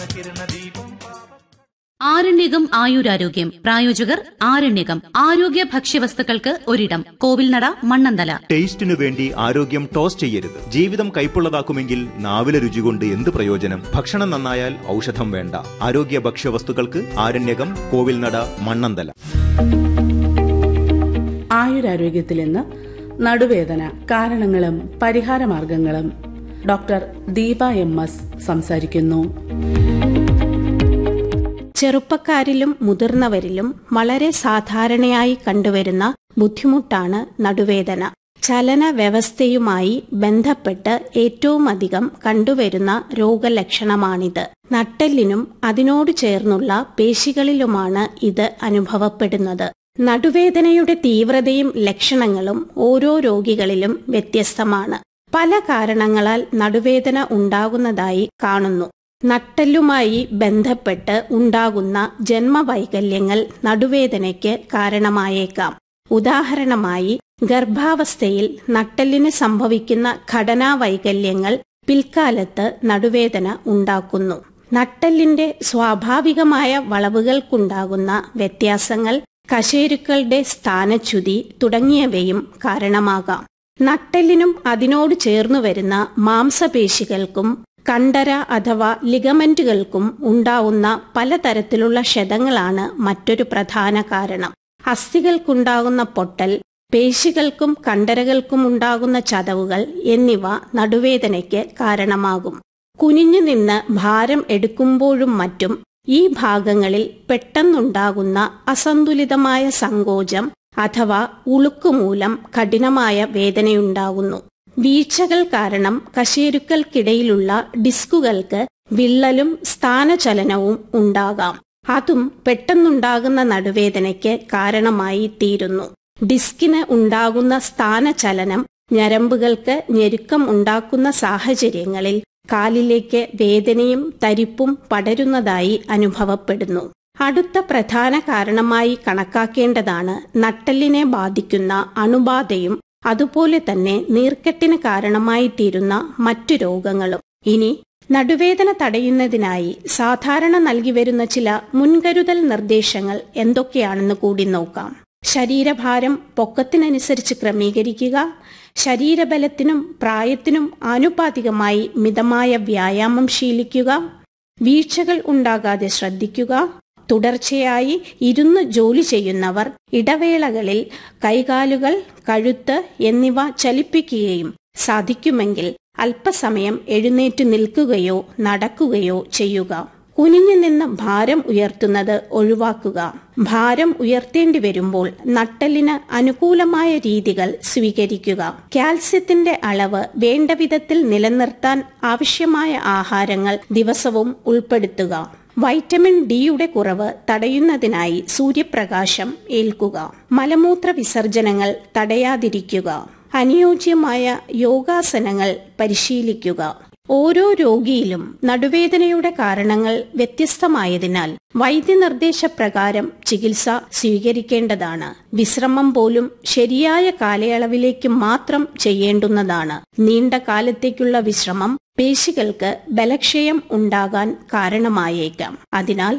ആരണ്യകം ആയുരാരോഗ്യം പ്രായോജകർ ആരണ്യകം ആരോഗ്യ ഭക്ഷ്യവസ്തുക്കൾക്ക് ഒരിടം കോവിൽനട മണ്ണന്തല ടേസ്റ്റിനു വേണ്ടി ആരോഗ്യം ടോസ് ചെയ്യരുത് ജീവിതം കൈപ്പുള്ളതാക്കുമെങ്കിൽ നാവിലെ രുചി കൊണ്ട് എന്ത് പ്രയോജനം ഭക്ഷണം നന്നായാൽ ഔഷധം വേണ്ട ആരോഗ്യ ഭക്ഷ്യവസ്തുക്കൾക്ക് ആരണ്യകം കോവിൽനട മണ്ണന്തല ആയുരാരോഗ്യത്തിൽ ഇന്ന് നടുവേദന കാരണങ്ങളും പരിഹാരമാർഗങ്ങളും ഡോക്ടർ ദീപ എം എസ് സംസാരിക്കുന്നു ചെറുപ്പക്കാരിലും മുതിർന്നവരിലും വളരെ സാധാരണയായി കണ്ടുവരുന്ന ബുദ്ധിമുട്ടാണ് നടുവേദന ചലന വ്യവസ്ഥയുമായി ബന്ധപ്പെട്ട് ഏറ്റവുമധികം കണ്ടുവരുന്ന രോഗലക്ഷണമാണിത് നട്ടെല്ലിനും അതിനോട് ചേർന്നുള്ള പേശികളിലുമാണ് ഇത് അനുഭവപ്പെടുന്നത് നടുവേദനയുടെ തീവ്രതയും ലക്ഷണങ്ങളും ഓരോ രോഗികളിലും വ്യത്യസ്തമാണ് പല കാരണങ്ങളാൽ നടുവേദന ഉണ്ടാകുന്നതായി കാണുന്നു നട്ടെല്ലുമായി ബന്ധപ്പെട്ട് ഉണ്ടാകുന്ന ജന്മവൈകല്യങ്ങൾ നടുവേദനയ്ക്ക് കാരണമായേക്കാം ഉദാഹരണമായി ഗർഭാവസ്ഥയിൽ നട്ടെല്ലിന് സംഭവിക്കുന്ന ഘടനാ വൈകല്യങ്ങൾ പിൽക്കാലത്ത് നടുവേദന ഉണ്ടാക്കുന്നു നട്ടെല്ലിന്റെ സ്വാഭാവികമായ വളവുകൾക്കുണ്ടാകുന്ന വ്യത്യാസങ്ങൾ കശേരുക്കളുടെ സ്ഥാനച്യുതി തുടങ്ങിയവയും കാരണമാകാം നട്ടെല്ലിനും അതിനോട് ചേർന്നു വരുന്ന മാംസപേശികൾക്കും കണ്ടര അഥവാ ലിഗമെന്റുകൾക്കും ഉണ്ടാവുന്ന പലതരത്തിലുള്ള ക്ഷതങ്ങളാണ് മറ്റൊരു പ്രധാന കാരണം അസ്ഥികൾക്കുണ്ടാകുന്ന പൊട്ടൽ പേശികൾക്കും കണ്ടരകൾക്കും ഉണ്ടാകുന്ന ചതവുകൾ എന്നിവ നടുവേദനയ്ക്ക് കാരണമാകും കുനിഞ്ഞു നിന്ന് ഭാരം എടുക്കുമ്പോഴും മറ്റും ഈ ഭാഗങ്ങളിൽ പെട്ടെന്നുണ്ടാകുന്ന അസന്തുലിതമായ സങ്കോചം അഥവാ ഉളുക്കുമൂലം കഠിനമായ വേദനയുണ്ടാകുന്നു വീഴ്ചകൾ കാരണം കശേരുക്കൾക്കിടയിലുള്ള ഡിസ്കുകൾക്ക് വിള്ളലും സ്ഥാനചലനവും ഉണ്ടാകാം അതും പെട്ടെന്നുണ്ടാകുന്ന നടുവേദനയ്ക്ക് കാരണമായി തീരുന്നു ഡിസ്കിന് ഉണ്ടാകുന്ന സ്ഥാനചലനം ഞരമ്പുകൾക്ക് ഞെരുക്കം ഉണ്ടാക്കുന്ന സാഹചര്യങ്ങളിൽ കാലിലേക്ക് വേദനയും തരിപ്പും പടരുന്നതായി അനുഭവപ്പെടുന്നു അടുത്ത പ്രധാന കാരണമായി കണക്കാക്കേണ്ടതാണ് നട്ടെല്ലിനെ ബാധിക്കുന്ന അണുബാധയും അതുപോലെ തന്നെ നീർക്കെട്ടിന് കാരണമായി തീരുന്ന മറ്റു രോഗങ്ങളും ഇനി നടുവേദന തടയുന്നതിനായി സാധാരണ നൽകി വരുന്ന ചില മുൻകരുതൽ നിർദ്ദേശങ്ങൾ എന്തൊക്കെയാണെന്ന് കൂടി നോക്കാം ശരീരഭാരം പൊക്കത്തിനനുസരിച്ച് ക്രമീകരിക്കുക ശരീരബലത്തിനും പ്രായത്തിനും ആനുപാതികമായി മിതമായ വ്യായാമം ശീലിക്കുക വീഴ്ചകൾ ഉണ്ടാകാതെ ശ്രദ്ധിക്കുക തുടർച്ചയായി ഇരുന്ന് ജോലി ചെയ്യുന്നവർ ഇടവേളകളിൽ കൈകാലുകൾ കഴുത്ത് എന്നിവ ചലിപ്പിക്കുകയും സാധിക്കുമെങ്കിൽ അല്പസമയം എഴുന്നേറ്റ് നിൽക്കുകയോ നടക്കുകയോ ചെയ്യുക കുനിഞ്ഞു നിന്ന് ഭാരം ഉയർത്തുന്നത് ഒഴിവാക്കുക ഭാരം ഉയർത്തേണ്ടി വരുമ്പോൾ നട്ടലിന് അനുകൂലമായ രീതികൾ സ്വീകരിക്കുക കാൽസ്യത്തിന്റെ അളവ് വേണ്ട വിധത്തിൽ നിലനിർത്താൻ ആവശ്യമായ ആഹാരങ്ങൾ ദിവസവും ഉൾപ്പെടുത്തുക വൈറ്റമിൻ ഡിയുടെ കുറവ് തടയുന്നതിനായി സൂര്യപ്രകാശം ഏൽക്കുക മലമൂത്ര വിസർജനങ്ങൾ തടയാതിരിക്കുക അനുയോജ്യമായ യോഗാസനങ്ങൾ പരിശീലിക്കുക ഓരോ രോഗിയിലും നടുവേദനയുടെ കാരണങ്ങൾ വ്യത്യസ്തമായതിനാൽ വൈദ്യനിർദ്ദേശപ്രകാരം ചികിത്സ സ്വീകരിക്കേണ്ടതാണ് വിശ്രമം പോലും ശരിയായ കാലയളവിലേക്ക് മാത്രം ചെയ്യേണ്ടുന്നതാണ് നീണ്ട കാലത്തേക്കുള്ള വിശ്രമം പേശികൾക്ക് ബലക്ഷയം ഉണ്ടാകാൻ കാരണമായേക്കാം അതിനാൽ